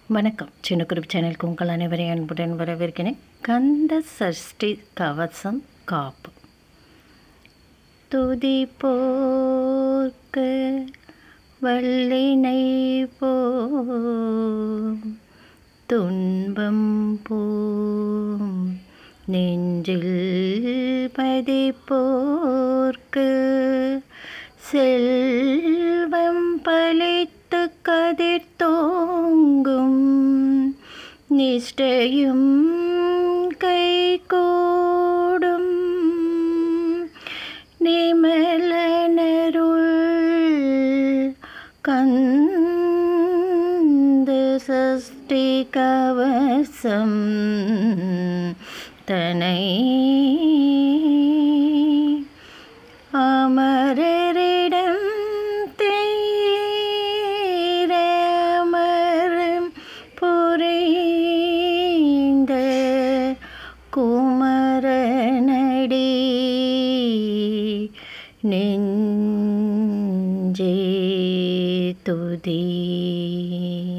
வணக்கம் சின்ன குரூப் சேனலுக்கு உங்கள் அனைவரையும் அன்புடன் வரவேற்கிறேன் கந்த சஷ்டி கவசம் காப்பு துதி போர்க்கு வல்லினை போ துன்பம் போம் நெஞ்சில் பதிப்போர்க்கு செல்வம் பலித்து கதிர் தோங்கும் நிஷ்டையும் கைகூடும் நிமலனருள் கந்த சஷ்டி கவசம் தனை அமரரிடம் தீர அமரம் புரிந்த குமரனடி நெஞ்சே துதி